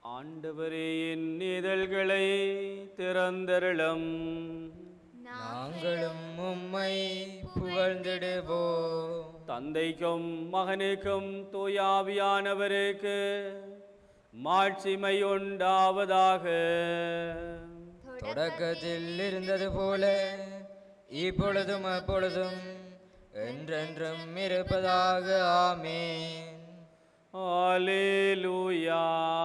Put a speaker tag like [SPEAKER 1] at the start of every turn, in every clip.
[SPEAKER 1] ஆண்டவரே என் இதழ்களை திறந்தருளம்
[SPEAKER 2] நாங்களும் உம்மை புகழ்ந்திடுவோம்
[SPEAKER 1] தந்தைக்கும் மகனுக்கும் தூயாவியானவருக்கு மாட்சிமை உண்டாவதாக
[SPEAKER 2] தொடக்கத்தில் இருந்தது போல இப்பொழுதும் அப்பொழுதும் என்றென்றும் இருப்பதாக ஆமீன்
[SPEAKER 1] ஆலேலூயா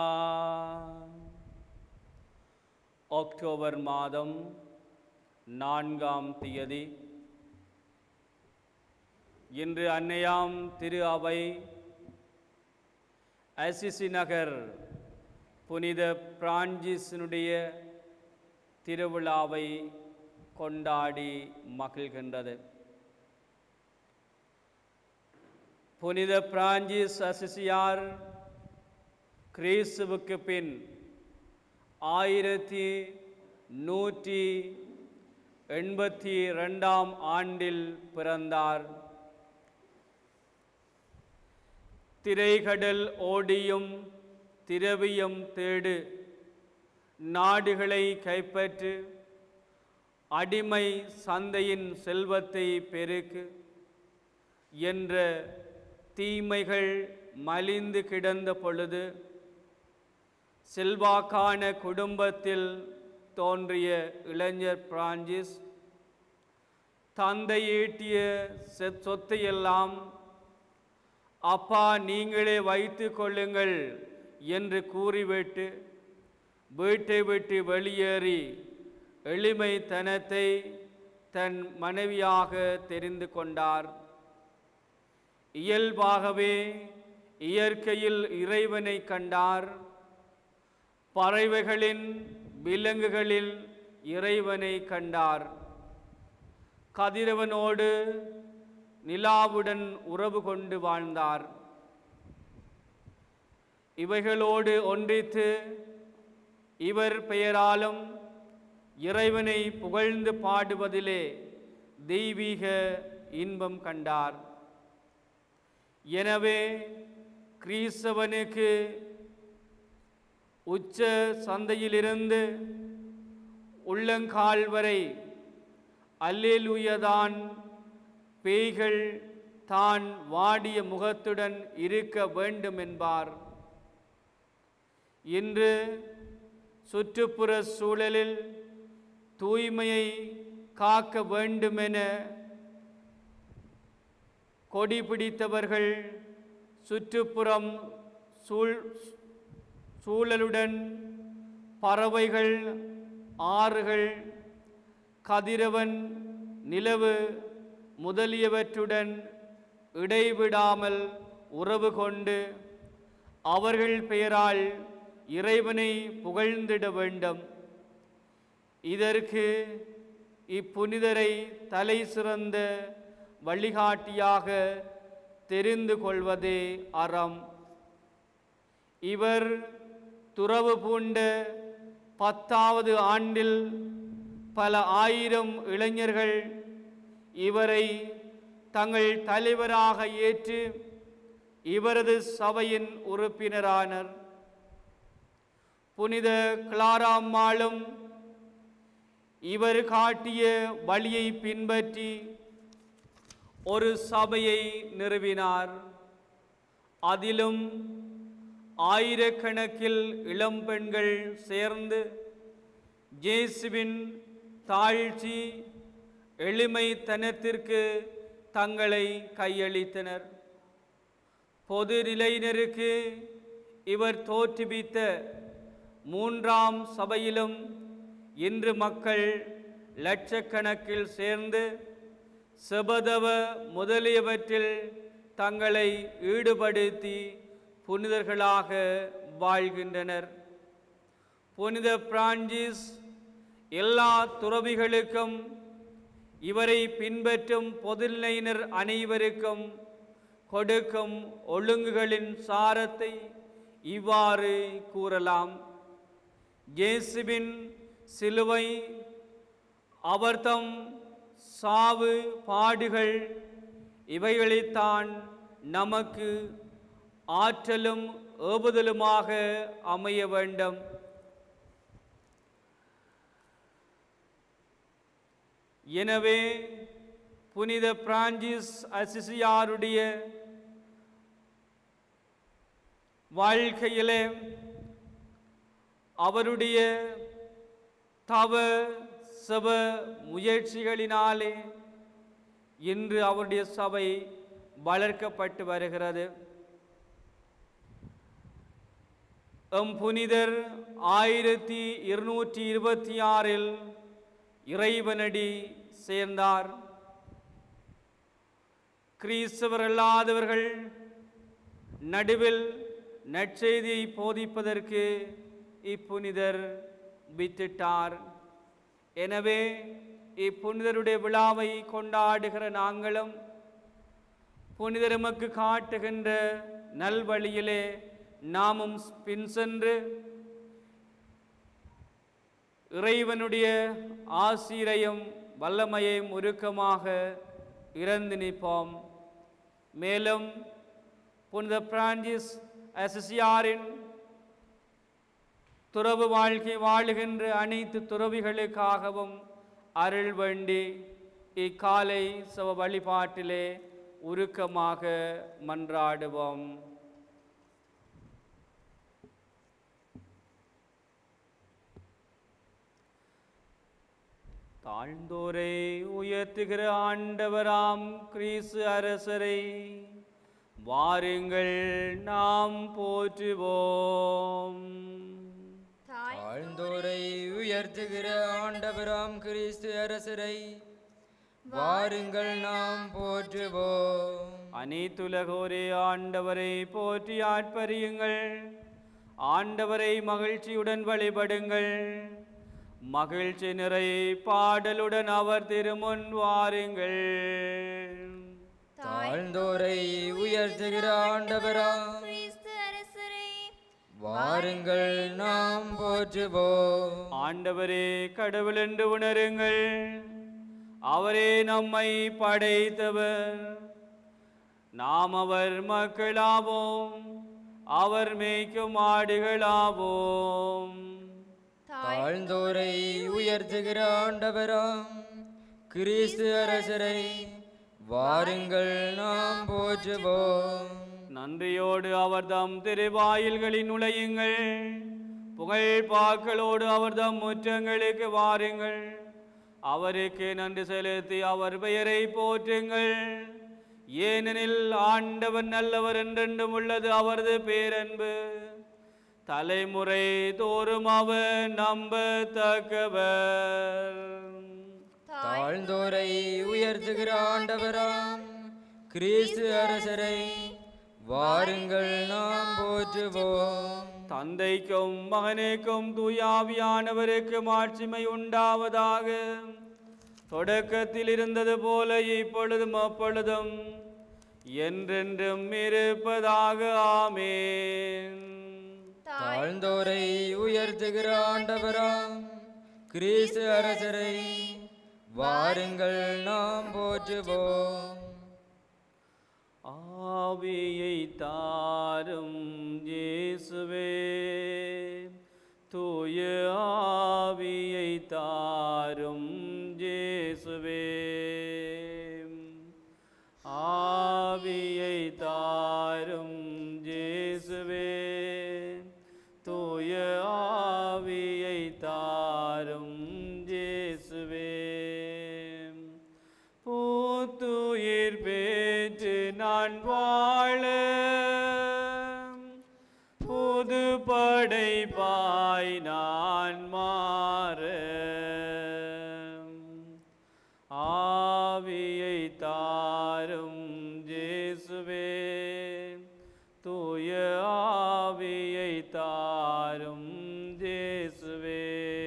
[SPEAKER 1] அக்டோபர் மாதம் நான்காம் தேதி இன்று அன்னையாம் திரு அவை அசிசி நகர் புனித பிரான்சிஸினுடைய திருவிழாவை கொண்டாடி மகிழ்கின்றது புனித பிரான்சிஸ் அசிசியார் கிறிஸ்துவுக்கு பின் ஆயிரத்தி நூற்றி எண்பத்தி ரெண்டாம் ஆண்டில் பிறந்தார் திரைகடல் ஓடியும் திரவியம் தேடு நாடுகளை கைப்பற்று அடிமை சந்தையின் செல்வத்தை பெருக்கு என்ற தீமைகள் மலிந்து கிடந்த பொழுது செல்வாக்கான குடும்பத்தில் தோன்றிய இளைஞர் பிரான்சிஸ் தந்தை ஈட்டிய செ- சொத்தையெல்லாம் அப்பா நீங்களே வைத்து கொள்ளுங்கள் என்று கூறிவிட்டு வீட்டை விட்டு வெளியேறி எளிமைத்தனத்தை தன் மனைவியாக தெரிந்து கொண்டார் இயல்பாகவே இயற்கையில் இறைவனை கண்டார் பறவைகளின் விலங்குகளில் இறைவனை கண்டார் கதிரவனோடு நிலாவுடன் உறவு கொண்டு வாழ்ந்தார் இவைகளோடு ஒன்றித்து இவர் பெயராலும் இறைவனை புகழ்ந்து பாடுவதிலே தெய்வீக இன்பம் கண்டார் எனவே கிறிஸ்தவனுக்கு உச்ச சந்தையிலிருந்து உள்ளங்கால் வரை அல்லேலூயதான் பேய்கள் தான் வாடிய முகத்துடன் இருக்க வேண்டும் என்பார் இன்று சுற்றுப்புற சூழலில் தூய்மையை காக்க வேண்டுமென கொடி பிடித்தவர்கள் சுற்றுப்புறம் சூழ் சூழலுடன் பறவைகள் ஆறுகள் கதிரவன் நிலவு முதலியவற்றுடன் இடைவிடாமல் உறவு கொண்டு அவர்கள் பெயரால் இறைவனை புகழ்ந்திட வேண்டும் இதற்கு இப்புனிதரை தலை சிறந்த வழிகாட்டியாக தெரிந்து கொள்வதே அறம் இவர் துறவு பூண்ட பத்தாவது ஆண்டில் பல ஆயிரம் இளைஞர்கள் இவரை தங்கள் தலைவராக ஏற்று இவரது சபையின் உறுப்பினரானர் புனித கிளாராம்மாளும் இவர் காட்டிய வழியை பின்பற்றி ஒரு சபையை நிறுவினார் அதிலும் ஆயிரக்கணக்கில் இளம்பெண்கள் சேர்ந்து இயேசுவின் தாழ்ச்சி எளிமைத்தனத்திற்கு தங்களை கையளித்தனர் பொது நிலையினருக்கு இவர் தோற்றுவித்த மூன்றாம் சபையிலும் இன்று மக்கள் லட்சக்கணக்கில் சேர்ந்து செபதவ முதலியவற்றில் தங்களை ஈடுபடுத்தி புனிதர்களாக வாழ்கின்றனர் புனித பிரான்சிஸ் எல்லா துறவிகளுக்கும் இவரை பின்பற்றும் பொதுநிலையினர் அனைவருக்கும் கொடுக்கும் ஒழுங்குகளின் சாரத்தை இவ்வாறு கூறலாம் இயேசுவின் சிலுவை அவர்தம் சாவு பாடுகள் இவைகளைத்தான் நமக்கு ஆற்றலும் ஏவுதலுமாக அமைய வேண்டும் எனவே புனித பிரான்சிஸ் அசிசியாருடைய வாழ்க்கையிலே அவருடைய தவ செப முயற்சிகளினாலே இன்று அவருடைய சபை வளர்க்கப்பட்டு வருகிறது எம் புனிதர் ஆயிரத்தி இருநூற்றி இருபத்தி ஆறில் இறைவனடி சேர்ந்தார் கிறிஸ்தவர் அல்லாதவர்கள் நடுவில் நற்செய்தியை போதிப்பதற்கு இப்புனிதர் வித்திட்டார் எனவே இப்புனிதருடைய விழாவை கொண்டாடுகிற நாங்களும் புனிதர் எமக்கு காட்டுகின்ற நல்வழியிலே நாமும் பின் சென்று இறைவனுடைய ஆசிரையும் வல்லமையையும் உருக்கமாக இறந்து நிற்போம் மேலும் புனித பிரான்சிஸ் அசிசியாரின் துறவு வாழ்க்கை வாழுகின்ற அனைத்து துறவிகளுக்காகவும் அருள் வேண்டி இக்காலை சவ வழிபாட்டிலே உருக்கமாக மன்றாடுவோம் தாழ்ந்தோரை உயர்த்துகிற ஆண்டவராம் கிறிஸ்து அரசரை வாருங்கள் நாம் போற்றுவோம்
[SPEAKER 2] தாழ்ந்தோரை உயர்த்துகிற ஆண்டவராம் கிறிஸ்து அரசரை வாருங்கள் நாம் போற்றுவோம்
[SPEAKER 1] அனைத்துலகோரே ஆண்டவரை போற்றி ஆட்பரியுங்கள் ஆண்டவரை மகிழ்ச்சியுடன் வழிபடுங்கள் மகிழ்ச்சி நிறை பாடலுடன் அவர் திருமுன் வாருங்கள்
[SPEAKER 2] தாழ்ந்தோரை உயர்த்துகிற ஆண்டவராம்
[SPEAKER 3] கிறிஸ்து அரசரை
[SPEAKER 2] வாருங்கள் நாம் போற்றுவோம்
[SPEAKER 1] ஆண்டவரே கடவுள் என்று உணருங்கள் அவரே நம்மை படைத்தவர் நாம் அவர் மக்களாவோம் அவர் மேய்க்கும் ஆடுகளாவோம்
[SPEAKER 2] தாழ்ந்தோரை உயர்த்துகிற ஆண்டவராம் கிறிஸ்து அரசரை வாருங்கள் நாம் போற்றுவோம்
[SPEAKER 1] நன்றியோடு அவர்தம் திருவாயில்களில் நுழையுங்கள் புகழ் பாக்களோடு அவர்தம் முற்றங்களுக்கு வாருங்கள் அவருக்கு நன்றி செலுத்தி அவர் பெயரை போற்றுங்கள் ஏனெனில் ஆண்டவர் நல்லவர் என்றென்றும் உள்ளது அவரது பேரன்பு தலைமுறை தோறும் அவர் நம்பத்தக்கவர்
[SPEAKER 2] தாழ்ந்தோரை உயர்த்துகிற ஆண்டவராம் கிறிஸ்து அரசரை வாருங்கள் நாம் போற்றுவோம்
[SPEAKER 1] தந்தைக்கும் மகனுக்கும் தூயாவியானவருக்கு மாட்சிமை உண்டாவதாக தொடக்கத்தில் இருந்தது போல இப்பொழுதும் அப்பொழுதும் என்றென்றும் இருப்பதாக ஆமேன்
[SPEAKER 2] தாழ்ந்தோரை உயர்த்துகிற ஆண்டவராம் கிறிஸ்து அரசரை வாருங்கள் நாம் போற்றுவோம்
[SPEAKER 1] ஆவியை தாரும் இயேசுவே தூய ஆவியை தாரும் இயேசுவே ஆவியை தாரும் இயேசுவே தூய ஆவியை தாரும் இயேசுவே பூத்துயிர் பெற்று நான் வாழ புது படைப்பாய் நான் மாற ஆவியை தாரும் ஜேசுவே தூய ஆவியை தாரும் ஜேசுவே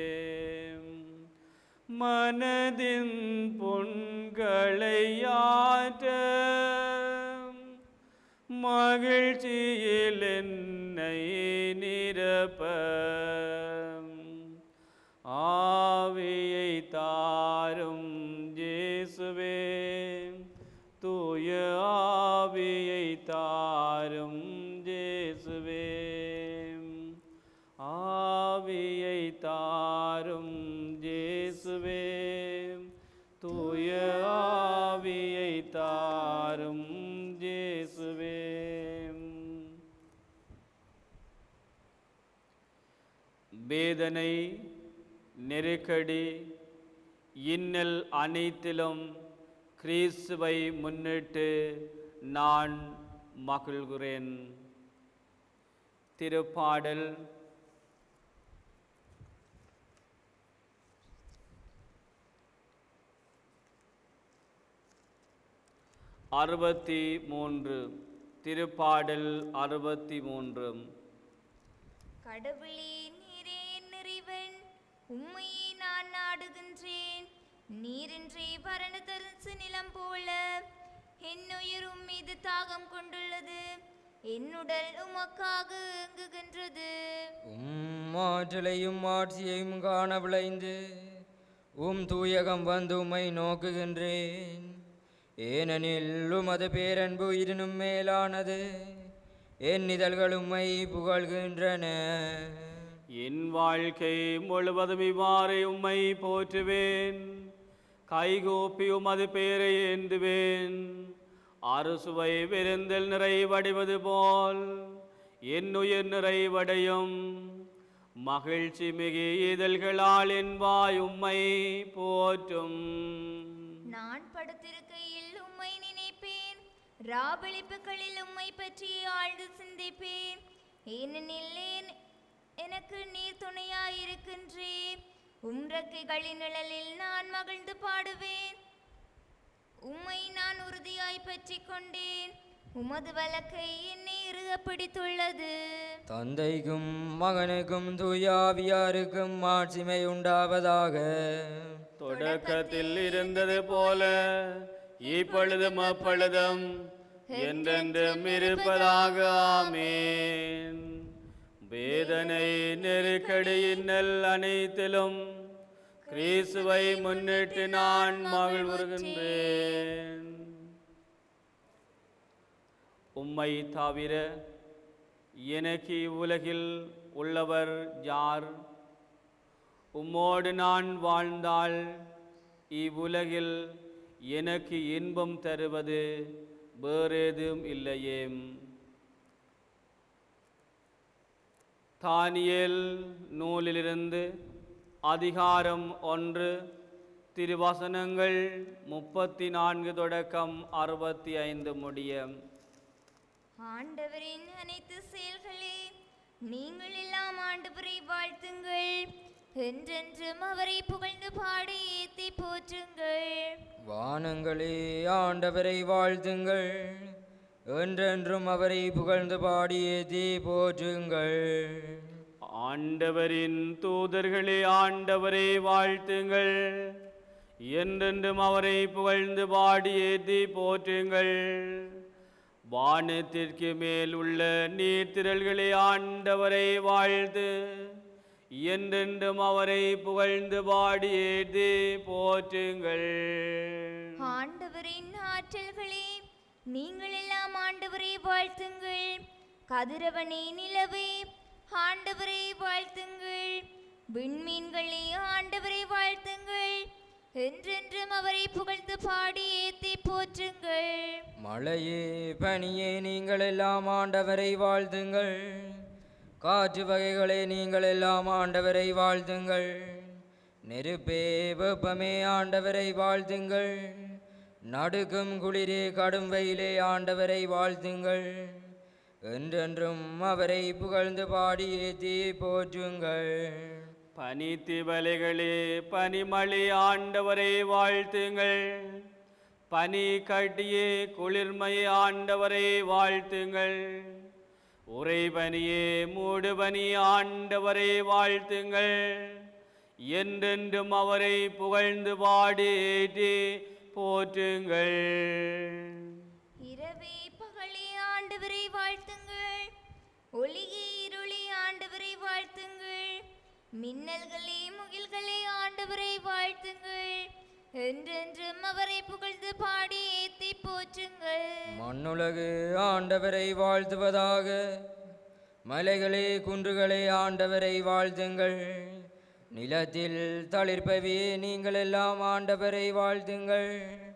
[SPEAKER 1] மனதின் பொன்களை ஆற்ற மகிழ்ச்சியில் என்னை நிரப்ப ஆவியை தாரும் ஜேசுவே தூய ஆவியை தாரும் ஜேசுவே தாரும் இயேசுவே வேதனை நெருக்கடி இன்னல் அனைத்திலும் கிறிஸ்துவை முன்னிட்டு நான் மகிழ்கிறேன் திருப்பாடல் அறுபத்தி மூன்று திருப்பாடல் அறுபத்தி மூன்று
[SPEAKER 3] கடவுளே நீரே என் நிறைவன் உம்மையே நான் நாடுகின்றேன் நீரின்றி வறண்டு தரிசு நிலம் போல என் உயிர் உம் மீது தாகம் கொண்டுள்ளது என்னுடல் உமக்காக ஏங்குகின்றது
[SPEAKER 2] உம் ஆற்றலையும் ஆட்சியையும் காண விளைந்து உம் தூயகம் வந்து உம்மை நோக்குகின்றேன் ஏனெனில் உமது பேரன்பு உயிரினும் மேலானது என் இதழ்கள் உம்மை புகழ்கின்றன
[SPEAKER 1] என் வாழ்க்கை முழுவதும் இவ்வாறு உம்மை போற்றுவேன் கைகூப்பி உமது பெயரை ஏந்துவேன் அறுசுவை விருந்தில் நிறைவடைவது போல் என் உயிர் நிறைவடையும் மகிழ்ச்சி மிகு இதழ்களால் என் வாய் உம்மை போற்றும்
[SPEAKER 3] நான் படுத்திருக்கையில் உம்மை நினைப்பேன் ராபளிப்புகளில் உம்மை பற்றி ஆழ்ந்து சிந்திப்பேன் ஏனெனில் என்- எனக்கு நீர் துணையாயிருக்கின்றீர் உம் ரெக்கைகளின் நிழலில் நான் மகிழ்ந்து பாடுவேன் உம்மை நான் உறுதியாய் பற்றிக் கொண்டேன் உமது வலக்கை என்னை இறுக பிடித்துள்ளது
[SPEAKER 2] தந்தைக்கும் மகனுக்கும் தூயாவியாருக்கும் ஆட்சிமை உண்டாவதாக
[SPEAKER 1] தொடக்கத்தில் இருந்தது போல இப்பொழுதும் அப்பொழுதும் என்றென்றும் இருப்பதாக ஆமேன் வேதனை நெருக்கடி இன்னல் அனைத்திலும் கிறிஸ்துவை முன்னிட்டு நான் மகிழ்வுறுகின்றேன் உம்மை தவிர எனக்கு இவ்வுலகில் உள்ளவர் யார் உம்மோடு நான் வாழ்ந்தால் இவ்வுலகில் எனக்கு இன்பம் தருவது வேறேதும் இல்லையே தானியேல் நூலிலிருந்து அதிகாரம் ஒன்று திருவசனங்கள் முப்பத்தி நான்கு தொடக்கம் அறுபத்தி ஐந்து முடிய
[SPEAKER 3] ஆண்டவரின் அனைத்து செயல்களே நீங்கள் எல்லாம் ஆண்டவரை வாழ்த்துங்கள் என்றென்றும் அவரை புகழ்ந்து பாடி ஏத்தி போற்றுங்கள்
[SPEAKER 2] வானங்களே ஆண்டவரை வாழ்த்துங்கள் என்றென்றும் அவரை புகழ்ந்து பாடி ஏத்தி போற்றுங்கள்
[SPEAKER 1] ஆண்டவரின் தூதர்களே ஆண்டவரை வாழ்த்துங்கள் என்றென்றும் அவரை புகழ்ந்து பாடி ஏத்தி போற்றுங்கள் வானத்திற்கு மேல் உள்ள நீர்த்திரள்களே ஆண்டவரை வாழ்த்து என்றென்றும் அவரை புகழ்ந்து பாடி ஏத்தி போற்றுங்கள்
[SPEAKER 3] ஆண்டவரின் ஆற்றல்களே நீங்கள் எல்லாம் ஆண்டவரை வாழ்த்துங்கள் கதிரவனே நிலவே ஆண்டவரை வாழ்த்துங்கள் விண்மீன்களே ஆண்டவரை வாழ்த்துங்கள் என்றென்றும் அவரை புகழ்ந்து பாடி ஏத்தி போற்றுங்கள்
[SPEAKER 2] மழையே பனியே நீங்கள் எல்லாம் ஆண்டவரை வாழ்த்துங்கள் காற்று வகைகளே நீங்கள் எல்லாம் ஆண்டவரை வாழ்த்துங்கள் நெருப்பே வெப்பமே ஆண்டவரை வாழ்த்துங்கள் நடுக்கும் குளிரே கடும் வெயிலே ஆண்டவரை வாழ்த்துங்கள் என்றென்றும் அவரை புகழ்ந்து பாடி ஏத்தி போற்றுங்கள்
[SPEAKER 1] பனித்திவலைகளே பனிமழை ஆண்டவரை வாழ்த்துங்கள் பனி கட்டியே குளிர்மை ஆண்டவரை வாழ்த்துங்கள் உறைபனியே மூடுபனி ஆண்டவரை வாழ்த்துங்கள் என்றென்றும் அவரை புகழ்ந்து பாடி ஏற்றி போற்றுங்கள்
[SPEAKER 3] இரவே பகலே ஆண்டவரை வாழ்த்துங்கள் ஒளியே இருளே ஆண்டவரை வாழ்த்துங்கள் மின்னல்களே முகில்களே ஆண்டவரை வாழ்த்துங்கள் என்றென்றும் அவரை புகழ்ந்து பாடி ஏத்தி போற்றுங்கள்
[SPEAKER 2] மண்ணுலகு ஆண்டவரை வாழ்த்துவதாக மலைகளே குன்றுகளே ஆண்டவரை வாழ்த்துங்கள் நிலத்தில் தளிர்ப்பவே நீங்கள் எல்லாம் ஆண்டவரை வாழ்த்துங்கள்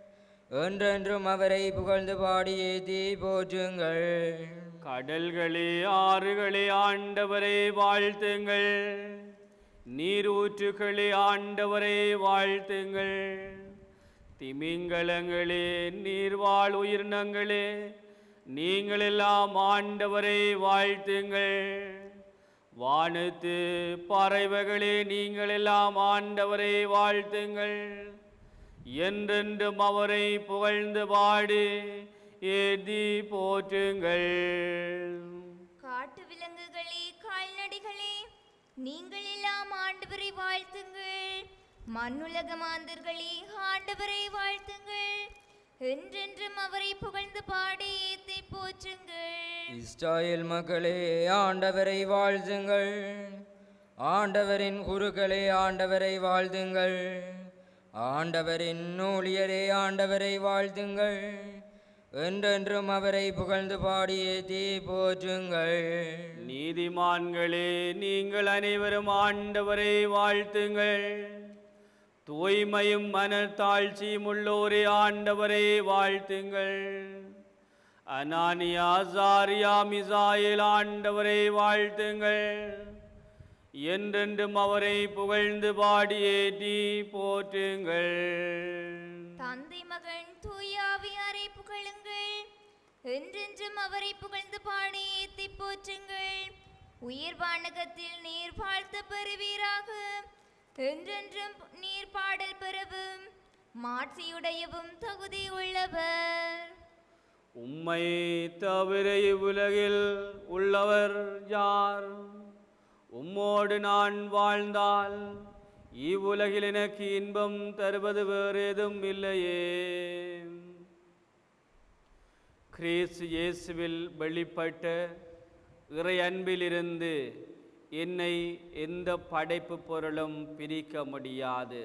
[SPEAKER 2] என்றென்றும் அவரை புகழ்ந்து பாடி ஏத்தி போற்றுங்கள்
[SPEAKER 1] கடல்களே ஆறுகளே ஆண்டவரை வாழ்த்துங்கள் நீரூற்றுகளே ஆண்டவரை வாழ்த்துங்கள் திமிங்கலங்களே நீர்வாழ் உயிரினங்களே நீங்கள் எல்லாம் ஆண்டவரை வாழ்த்துங்கள் வானத்து பறவைகளே நீங்கள் எல்லாம் ஆண்டவரை வாழ்த்துங்கள் என்றென்றும் அவரை புகழ்ந்து பாடி ஏதி போற்றுங்கள்
[SPEAKER 3] காட்டு விலங்குகளே கால்நடைகளே நீங்கள் எல்லாம் ஆண்டவரை வாழ்த்துங்கள் மண்ணுலக மாந்தர்களே ஆண்டவரை வாழ்த்துங்கள் என்றென்றும் அவரை புகழ்ந்து பாடி ஏத்தி போற்றுங்கள்
[SPEAKER 2] இஸ்ராயேல் மக்களே ஆண்டவரை வாழ்த்துங்கள் ஆண்டவரின் குருக்களே ஆண்டவரை வாழ்த்துங்கள் ஆண்டவரின் ஊழியரே ஆண்டவரை வாழ்த்துங்கள் என்றென்றும் அவரை புகழ்ந்து பாடி ஏத்தி போற்றுங்கள்
[SPEAKER 1] நீதிமான்களே நீங்கள் அனைவரும் ஆண்டவரை வாழ்த்துங்கள் தூய்மையும் மனத்தாழ்ச்சியும் உள்ளோரே ஆண்டவரை வாழ்த்துங்கள் அனானியா சாரியா மிசாயில் ஆண்டவரை வாழ்த்துங்கள் என்றென்றும் அவரை புகழ்ந்து பாடி ஏற்றி போற்றுங்கள்
[SPEAKER 3] தந்தை மகன் தூயாவியாரை புகழுங்கள் என்றென்றும் அவரை புகழ்ந்து பாடி ஏத்தி போற்றுங்கள் உயிர் வானகத்தில் நீர் வாழ்த்த பெறுவீராக என்றென்றும் நீர் பாடல் பெறவும் மாட்சியுடையவும் தகுதி உள்ளவர்
[SPEAKER 1] உம்மை தவிர இவ்வுலகில் உள்ளவர் யார் உம்மோடு நான் வாழ்ந்தால் இவ்வுலகில் எனக்கு இன்பம் தருவது வேறேதும் இல்லையே கிறிஸ்து இயேசுவில் வெளிப்பட்ட இறை அன்பிலிருந்து என்னை எந்த படைப்பு பொருளும் பிரிக்க முடியாது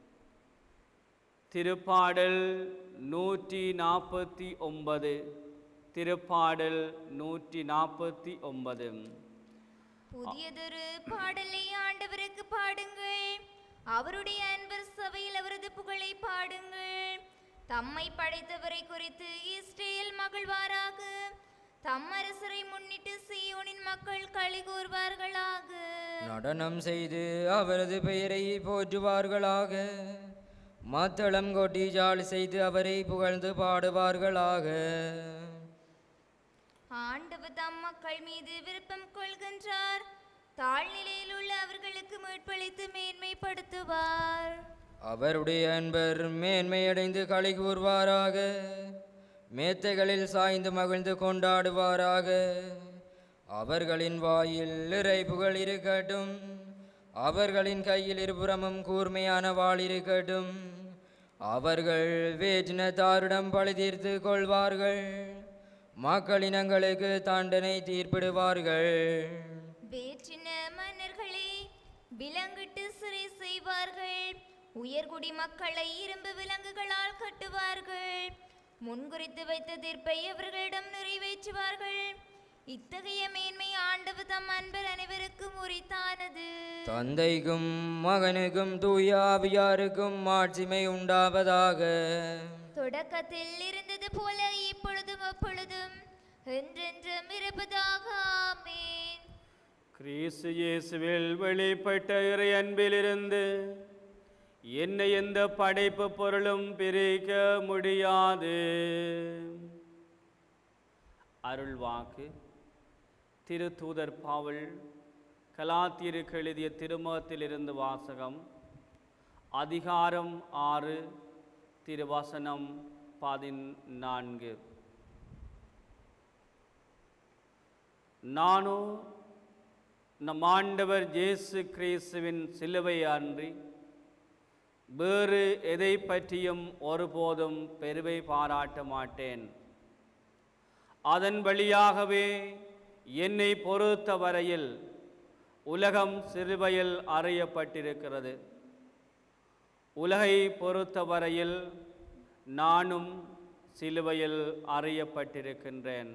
[SPEAKER 1] திருப்பாடல் நூற்றி நாற்பத்தி ஒன்பது திருப்பாடல் நூற்றி நாற்பத்தி ஒன்பது
[SPEAKER 3] புதியதொரு பாடலை ஆண்டவருக்கு பாடுங்கள் அவருடைய அன்பர் சபையில் அவரது புகழை பாடுங்கள் தம்மை படைத்தவரை குறித்து இஸ்ரேல் மகிழ்வாராக தம் அரசரை முன்னிட்டு சீயோனின் மக்கள் களி கூறுவார்களாக
[SPEAKER 2] நடனம் செய்து அவரது பெயரை போற்றுவார்களாக மத்தளம் கொட்டி ஜாலி செய்து அவரை புகழ்ந்து பாடுவார்களாக
[SPEAKER 3] ஆண்டவர் தம் மக்கள் மீது விருப்பம் கொள்கின்றார் தாழ்நிலையில் உள்ள அவர்களுக்கு மீட்பளித்து மேன்மைப்படுத்துவார்
[SPEAKER 2] அவருடைய அன்பர் மேன்மையடைந்து களி கூறுவாராக மேத்தைகளில் சாய்ந்து மகிழ்ந்து கொண்டாடுவாராக அவர்களின் வாயில் இறை புகழ் இருக்கட்டும் அவர்களின் கையில் இருபுறமும் கூர்மையான வாள் இருக்கட்டும் அவர்கள் வேற்றினத்தாரிடம் பழி தீர்த்து கொள்வார்கள் மக்களினங்களுக்கு தண்டனை தீர்ப்பிடுவார்கள்
[SPEAKER 3] வேற்றின மன்னர்களே விலங்கிட்டு சிறை செய்வார்கள் உயர்குடி மக்களை இரும்பு விலங்குகளால் கட்டுவார்கள் முன்குறித்து வைத்த தீர்ப்பை அவர்களிடம் நிறைவேற்றுவார்கள் இத்தகைய மேன்மை ஆண்டவர் தம் அன்பர் அனைவருக்கும் உரித்தானது
[SPEAKER 2] தந்தைக்கும் மகனுக்கும் தூய ஆவியாருக்கும் மாட்சிமை உண்டாவதாக
[SPEAKER 3] தொடக்கத்தில் இருந்தது போல இப்பொழுதும் அப்பொழுதும் என்றென்றும் இருப்பதாக ஆமேன்
[SPEAKER 1] கிறிஸ்து இயேசுவில் வெளிப்பட்ட இறை அன்பிலிருந்து என்னை எந்த படைப்பு பொருளும் பிரிக்க முடியாது அருள்வாக்கு திருத்தூதர் பாவல் கலாத்தியருக்கு எழுதிய திருமுகத்திலிருந்து வாசகம் அதிகாரம் ஆறு திருவசனம் பதினான்கு நானோ நம் ஆண்டவர் இயேசு கிறிஸ்துவின் சிலுவை அன்றி வேறு எதை பற்றியும் ஒருபோதும் பெருமை பாராட்ட மாட்டேன் அதன் வழியாகவே என்னை பொறுத்த வரையில் உலகம் சிறுவையில் அறியப்பட்டிருக்கிறது உலகை பொறுத்தவரையில் நானும் சிலுவையில் அறியப்பட்டிருக்கின்றேன்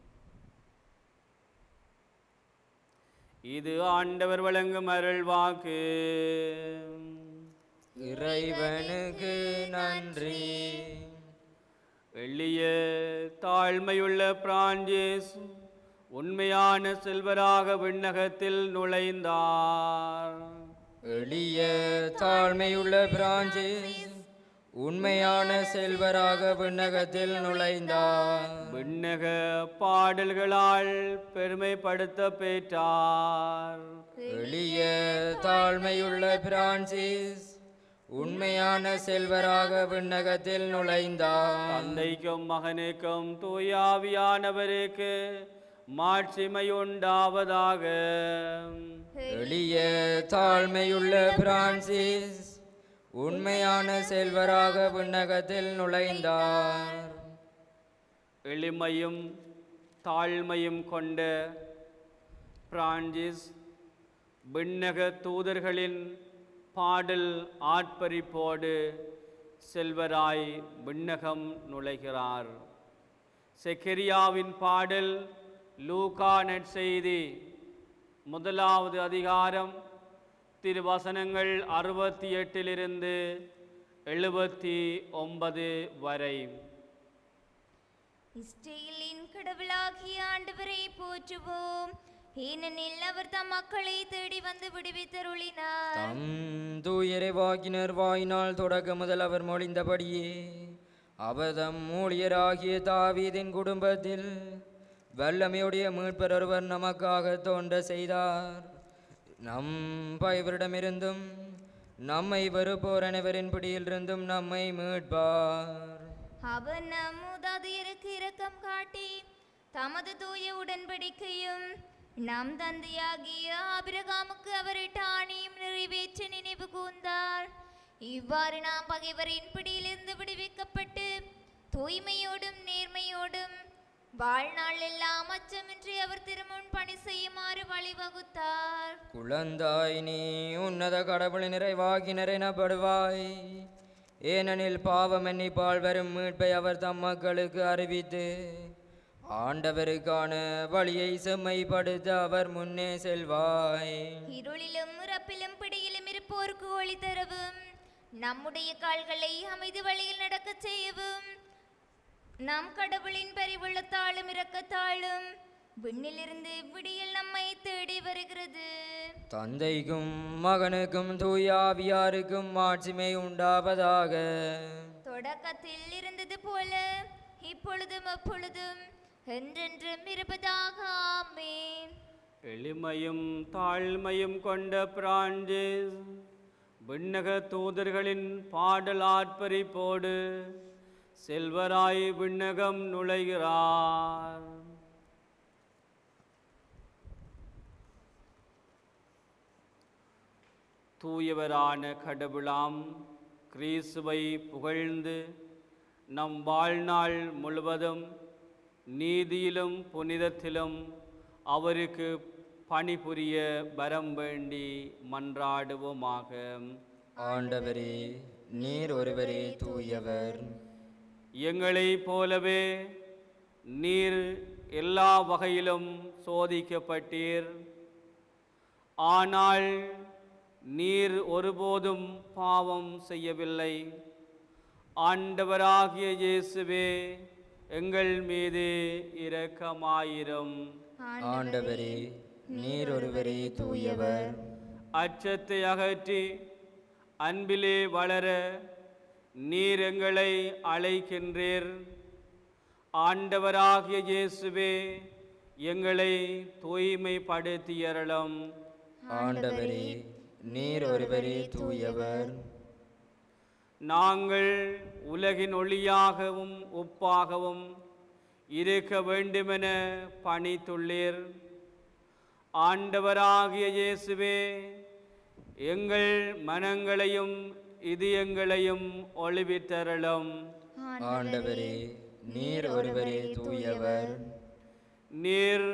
[SPEAKER 1] இது ஆண்டவர் வழங்கும் அருள் வாக்கு
[SPEAKER 2] இறைவனுக்கு நன்றி
[SPEAKER 1] எளிய தாழ்மையுள்ள பிரான்சிஸ் உண்மையான செல்வராக விண்ணகத்தில் நுழைந்தார்
[SPEAKER 2] எளிய தாழ்மையுள்ள பிரான்சிஸ் உண்மையான செல்வராக விண்ணகத்தில் நுழைந்தார்
[SPEAKER 1] விண்ணக பாடல்களால் பெருமைப்படுத்த பெற்றார்
[SPEAKER 2] எளிய தாழ்மையுள்ள பிரான்சிஸ் உண்மையான செல்வராக விண்ணகத்தில் நுழைந்தார்
[SPEAKER 1] தந்தைக்கும் மகனுக்கும் தூயாவியானவருக்கு மாட்சிமை உண்டாவதாக
[SPEAKER 2] எளிய தாழ்மையுள்ள பிரான்சிஸ் உண்மையான செல்வராக விண்ணகத்தில் நுழைந்தார்
[SPEAKER 1] எளிமையும் தாழ்மையும் கொண்ட பிரான்சிஸ் விண்ணக தூதர்களின் பாடல் ஆட்பரிப்போடு செல்வராய் விண்ணகம் நுழைகிறார் செக்கரியாவின் பாடல் லூகா நற்செய்தி முதலாவது அதிகாரம் திருவசனங்கள் அறுபத்தி எட்டிலிருந்து எழுபத்தி ஒன்பது வரை
[SPEAKER 3] இஸ்ரேலின் கடவுளாகிய ஆண்டவரை போற்றுவோம் ஏனெனில் அவர் தம் மக்களை தேடி வந்து விடுவித்தருளினார்
[SPEAKER 2] தம் தூயரைவாக்கினர் வாயினால் தொடக்க முதல் அவர் மொழிந்தபடியே அவதம் ஊழியராகிய தாவீதின் குடும்பத்தில் வல்லமையுடைய மீட்பர் ஒருவர் நமக்காக தோன்ற செய்தார் நம் பைவரிடமிருந்தும் நம்மை வெறுப்போர் அனைவரின் பிடியிலிருந்தும் நம்மை மீட்பார்
[SPEAKER 3] அவர் நம் மூதாதையருக்கு இரக்கம் காட்டி தமது தூய உடன்படிக்கையும் நம் தந்தையாகிய ஆபிரகாமுக்கு அவர் இட்ட ஆணையும் நிறைவேற்ற நினைவு கூர்ந்தார் இவ்வாறு நாம் பகைவரின் பிடியிலிருந்து விடுவிக்கப்பட்டு தூய்மையோடும் நேர்மையோடும் வாழ்நாள் எல்லாம் அச்சமின்றி அவர் திருமுன் பணி செய்யுமாறு வழிவகுத்தார்
[SPEAKER 2] குழந்தாய் நீ உன்னத கடவுளின் நிறைவாகினர் எனப்படுவாய் ஏனெனில் பாவம் எண்ணிப்பால் வரும் மீட்பை அவர் தம் மக்களுக்கு அறிவித்து ஆண்டவருக்கான வழியை செம்மைப்படுத்த அவர் முன்னே செல்வாய்
[SPEAKER 3] இருளிலும் இறப்பிலும் பிடியிலும் இருப்போருக்கு ஒளி தரவும் நம்முடைய கால்களை அமைதி வழியில் நடக்கச் செய்யவும் நம் கடவுளின் பரிவுள்ளத்தாலும் இரக்கத்தாலும் விண்ணிலிருந்து விடியல் நம்மை தேடி வருகிறது
[SPEAKER 2] தந்தைக்கும் மகனுக்கும் தூயாவியாருக்கும் மாட்சிமை உண்டாவதாக
[SPEAKER 3] தொடக்கத்தில் இருந்தது போல இப்பொழுதும் அப்பொழுதும் என்றென்றும் இருப்பதாக ஆமென்
[SPEAKER 1] எளிமையும் தாழ்மையும் கொண்ட பிரான்சிஸ் விண்ணக தூதர்களின் பாடல் ஆர்ப்பரிப்போடு செல்வராய் விண்ணகம் நுழைகிறார் தூயவரான கடவுளாம் கிறிஸ்துவை புகழ்ந்து நம் வாழ்நாள் முழுவதும் நீதியிலும் புனிதத்திலும் அவருக்கு பணிபுரிய வரம் வேண்டி மன்றாடுவோமாக
[SPEAKER 2] ஆண்டவரே நீர் ஒருவரே தூயவர்
[SPEAKER 1] எங்களைப் போலவே நீர் எல்லா வகையிலும் சோதிக்கப்பட்டீர் ஆனால் நீர் ஒருபோதும் பாவம் செய்யவில்லை ஆண்டவராகிய இயேசுவே எங்கள் மீது இரக்கமாயிரும்
[SPEAKER 2] ஆண்டவரே நீர் ஒருவரே தூயவர்
[SPEAKER 1] அச்சத்தை அகற்றி அன்பிலே வளர நீர் எங்களை அழைக்கின்றீர் ஆண்டவராகிய இயேசுவே எங்களை தூய்மைப்படுத்தியறலும்
[SPEAKER 2] ஆண்டவரே நீர் ஒருவரே தூயவர்
[SPEAKER 1] நாங்கள் உலகின் ஒளியாகவும் உப்பாகவும் இருக்க வேண்டுமென பணித்துள்ளீர் ஆண்டவராகிய இயேசுவே எங்கள் மனங்களையும் இதயங்களையும் ஒளிவித்தரலும்
[SPEAKER 2] ஆண்டவரே நீர் ஒருவரே தூயவர்
[SPEAKER 1] நீர்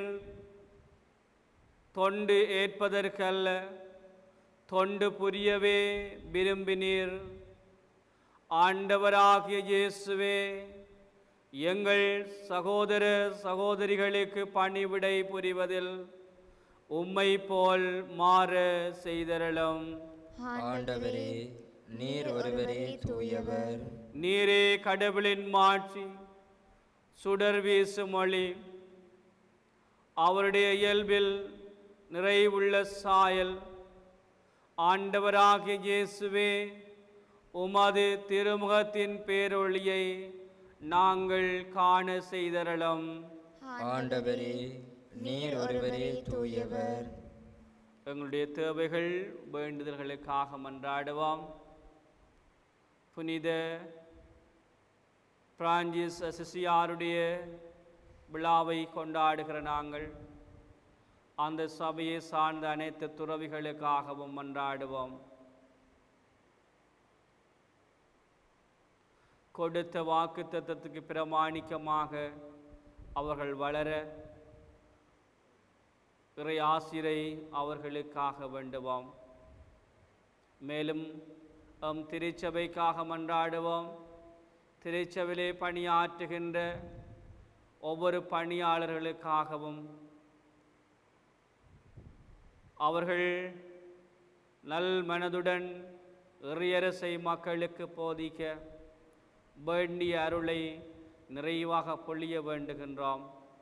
[SPEAKER 1] தொண்டு ஏற்பதற்கல்ல தொண்டு புரியவே விரும்பினீர் ஆண்டவராகிய இயேசுவே எங்கள் சகோதர சகோதரிகளுக்கு பணிவிடை புரிவதில் உம்மை போல் மாற செய்தரலும்
[SPEAKER 2] ஆண்டவரே நீர் ஒருவரே தூயவர்
[SPEAKER 1] நீரே கடவுளின் மாட்சி சுடர் வீசும் ஒளி அவருடைய இயல்பில் நிறைவுள்ள சாயல் ஆண்டவராகிய இயேசுவே உமது திருமுகத்தின் பேரொளியை நாங்கள் காண செய்தரலும்
[SPEAKER 2] ஆண்டவரே நீர் ஒருவரே தூயவர்
[SPEAKER 1] எங்களுடைய தேவைகள் வேண்டுதல்களுக்காக மன்றாடுவோம் புனித பிரான்சிஸ் அசிசியாருடைய விழாவை கொண்டாடுகிற நாங்கள் அந்த சபையை சார்ந்த அனைத்து துறவிகளுக்காகவும் மன்றாடுவோம் கொடுத்த வாக்கு தத்தத்துக்கு பிரமாணிக்கமாக அவர்கள் வளர இறை ஆசிரை அவர்களுக்காக வேண்டுவோம் மேலும் எம் திருச்சபைக்காக மன்றாடுவோம் திருச்சபையிலே பணியாற்றுகின்ற ஒவ்வொரு பணியாளர்களுக்காகவும் அவர்கள் நல் மனதுடன் இறையரசை மக்களுக்கு போதிக்க வேண்டிய அருளை நிறைவாக பொழிய வேண்டுகின்றோம்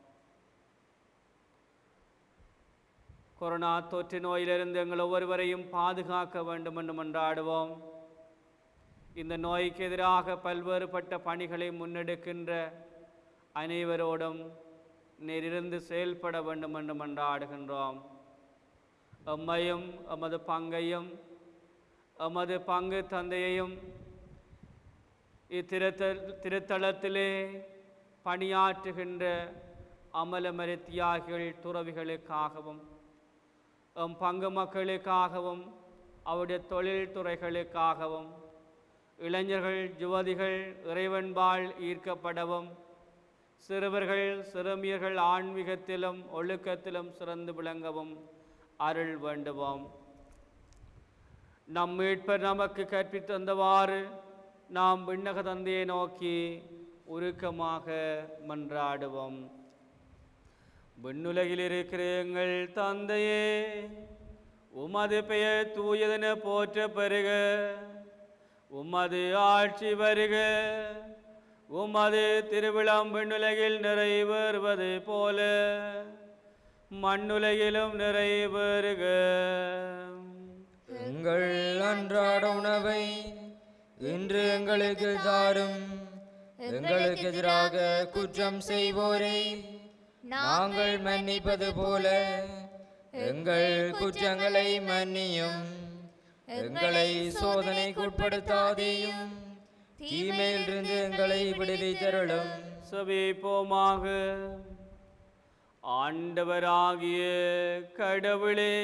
[SPEAKER 1] கொரோனா தொற்று நோயிலிருந்து எங்கள் ஒவ்வொருவரையும் பாதுகாக்க வேண்டும் என்று மன்றாடுவோம் இந்த நோய்க்கு எதிராக பல்வேறுபட்ட பணிகளை முன்னெடுக்கின்ற அனைவரோடும் நேரிருந்து செயல்பட வேண்டும் என்று மன்றாடுகின்றோம் எம்மையும் எமது பங்கையும் எமது பங்கு தந்தையையும் இத்திருத்த திருத்தலத்திலே பணியாற்றுகின்ற அமலமரி தியாகிகள் துறவிகளுக்காகவும் எம் பங்கு மக்களுக்காகவும் அவருடைய தொழில் துறைகளுக்காகவும் இளைஞர்கள் யுவதிகள் இறைவன்பால் ஈர்க்கப்படவும் சிறுவர்கள் சிறுமியர்கள் ஆன்மீகத்திலும் ஒழுக்கத்திலும் சிறந்து விளங்கவும் அருள் வேண்டுவோம் நம் மீட்பர் நமக்கு கற்பித்தந்தவாறு நாம் விண்ணக தந்தையை நோக்கி உருக்கமாக மன்றாடுவோம் விண்ணுலகில் இருக்கிற எங்கள் தந்தையே உமது பெயர் தூயதென போற்ற பெருக உமது ஆட்சி வருக உமது திருவிழாம் விண்ணுலகில் நிறைவேறுவது போல மண்ணுலகிலும் நிறைவேறுக
[SPEAKER 2] எங்கள் அன்றாட உணவை இன்று எங்களுக்கு தாரும் எங்களுக்கு எதிராக குற்றம் செய்வோரை நாங்கள் மன்னிப்பது போல எங்கள் குற்றங்களை மன்னியும் எங்களை சோதனைக்குட்படுத்தாதேயும் தீமையிலிருந்து எங்களை விடுவித்தருளும்
[SPEAKER 1] சபிப்போமாக ஆண்டவராகிய கடவுளே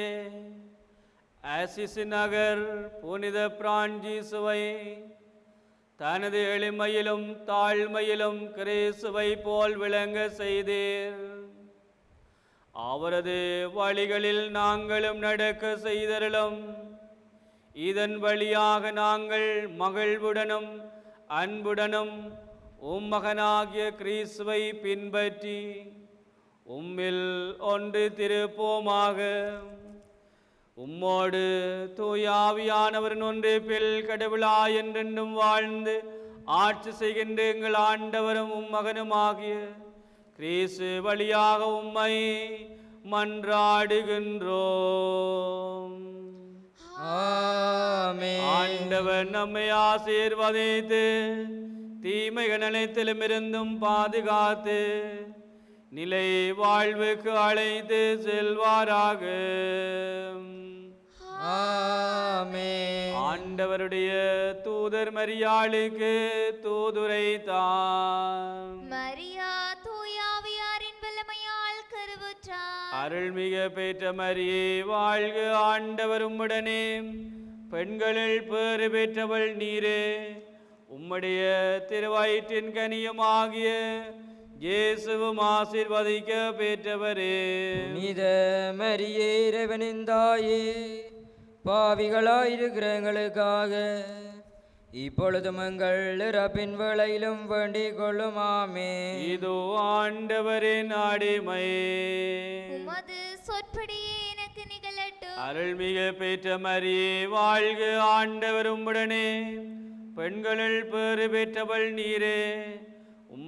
[SPEAKER 1] ஆசிஸ் நகர் புனித பிரான்ஜீசுவை தனது எளிமையிலும் தாழ்மையிலும் கிரேசுவை போல் விளங்க செய்தீர் அவரது வழிகளில் நாங்களும் நடக்க செய்தருளும் இதன் வழியாக நாங்கள் மகிழ்வுடனும் அன்புடனும் உம் மகனாகிய கிறிஸ்துவை பின்பற்றி உம்மில் ஒன்று திருப்போமாக உம்மோடு தூயாவியானவரின் ஒன்று பில் கடவுளா என்றென்றும் வாழ்ந்து ஆட்சி செய்கின்ற எங்கள் ஆண்டவரும் உம் மகனுமாகிய கிறிஸ்து வழியாக உம்மை மன்றாடுகின்றோம்
[SPEAKER 2] ஆமென்
[SPEAKER 1] ஆண்டவர் நம்மை ஆசீர்வதித்து தீமைகள் அனைத்திலும் இருந்தும் பாதுகாத்து நிலை வாழ்வுக்கு அழைத்து செல்வாராக
[SPEAKER 2] ஆமென்
[SPEAKER 1] ஆண்டவருடைய தூதர் மரியாளுக்கு தூதுரை தான்
[SPEAKER 3] மரியா தூயாவியாரின் வல்லமையால் கருவுற்றார்
[SPEAKER 1] அருள்மிக பெற்ற மரியே வாழ்க ஆண்டவர் உம்முடனே பெண்களில் பேறு பெற்றவள் நீரே உம்முடைய திருவயிற்றின் கனியுமாகிய இயேசுவும் ஆசீர்வதிக்க பெற்றவரே
[SPEAKER 2] புனித மரியே இறைவனின் தாயே பாவிகளாயிருக்கிற எங்களுக்காக இப்பொழுதும் எங்கள் இறப்பின் வேளையிலும் வேண்டிக் கொள்ளும் ஆமே
[SPEAKER 1] இதோ ஆண்டவரின் அடிமை
[SPEAKER 3] உமது சொற்படியே எனக்கு நிகழட்டும்
[SPEAKER 1] அருள்மிக பெற்ற மரியே வாழ்க ஆண்டவர் உம்முடனே பெண்களில் பேறு பெற்றவள் நீரே உம்முடைய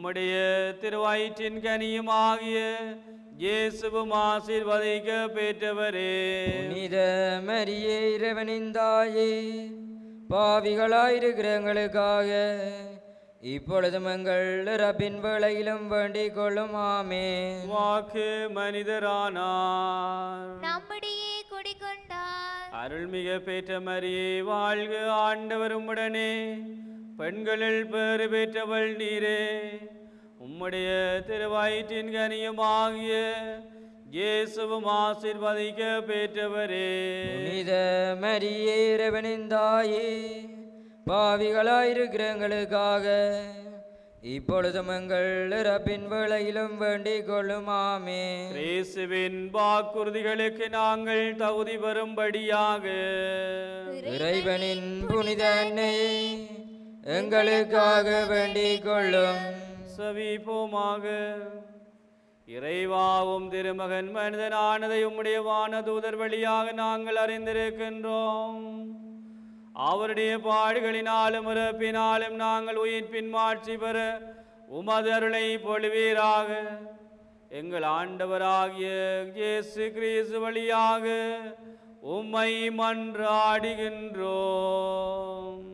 [SPEAKER 1] உம்முடைய திருவயிற்றின் கனியுமாகிய இயேசுவும் ஆசீர்வதிக்க பெற்றவரே
[SPEAKER 2] புனித மரியே இறைவனின் தாயே பாவிகளாயிருக்கிற எங்களுக்காக இப்பொழுதும் எங்கள் ரப்பின் வேளையிலும் வேண்டிக் கொள்ளும் ஆமே
[SPEAKER 1] வாக்கு மனிதரானார்
[SPEAKER 3] நம்முடைய குடிகொண்டார்
[SPEAKER 1] அருள்மிக பெற்ற மரியே வாழ்க ஆண்டவர் உம்முடனே பெண்களில் பேறு பெற்றவள் நீரே உம்முடைய திருவயிற்றின் கனியுமாகிய இயேசுவும் ஆசீர்வதிக்க பெற்றவரே
[SPEAKER 2] புனித மரியே இறைவனின் தாயே பாவிகளாயிருக்கிற எங்களுக்காக இப்பொழுதும் எங்கள் ரப்பின் வேளையிலும் வேண்டிக் கொள்ளும் ஆமே
[SPEAKER 1] கிறிஸ்துவின் வாக்குறுதிகளுக்கு நாங்கள் தகுதி பெறும்படியாக
[SPEAKER 2] இறைவனின் புனித அன்னையே எங்களுக்காக வேண்டிக் கொள்ளும்
[SPEAKER 1] சவிப்போமாக இறைவாவும் திருமகன் மனிதனானதை உம்முடைய வானதூதர் வழியாக நாங்கள் அறிந்திருக்கின்றோம் அவருடைய பாடுகளினாலும் இறப்பினாலும் நாங்கள் உயிர்ப்பின் மாட்சி பெற உமது அருளை பொழிவீராக எங்கள் ஆண்டவராகிய இயேசு கிறிஸ்து வழியாக உம்மை மன்றாடுகின்றோம்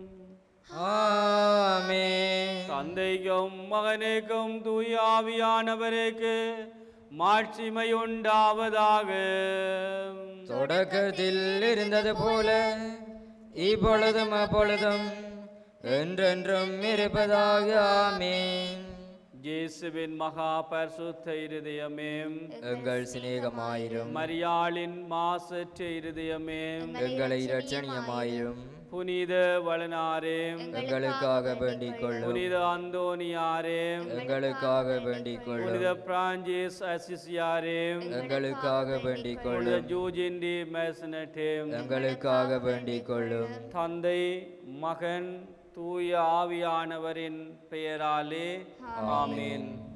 [SPEAKER 2] ஆமே
[SPEAKER 1] தந்தைக்கும் மகனுக்கும் தூயாவியானவருக்கு மாட்சிமை உண்டாவதாக
[SPEAKER 2] தொடக்கத்தில் இருந்தது போல இப்பொழுதும் அப்பொழுதும் என்றென்றும் இருப்பதாக ஆமீன்
[SPEAKER 1] இயேசுவின் மகா பரிசுத்த இருதயமே
[SPEAKER 2] எங்கள் சிநேகமாயிரும்
[SPEAKER 1] மரியாளின் மாசற்ற இருதயமே
[SPEAKER 2] எங்களை இரட்சணியமாயிரும்
[SPEAKER 1] புனித வளனாரே
[SPEAKER 2] எங்களுக்காக வேண்டிக் கொள்ளும்
[SPEAKER 1] புனித அந்தோனியாரே
[SPEAKER 2] எங்களுக்காக வேண்டிக் கொள்ளும்
[SPEAKER 1] புனித பிரான்சிஸ் அசிசியாரே
[SPEAKER 2] எங்களுக்காக வேண்டிக்
[SPEAKER 1] புனித
[SPEAKER 2] கொள்ளும்
[SPEAKER 1] ஜூஜிண்டி மேசனட்டே
[SPEAKER 2] எங்களுக்காக வேண்டிக் கொள்ளும்
[SPEAKER 1] தந்தை மகன் தூய ஆவியானவரின் பெயராலே ஆமீன்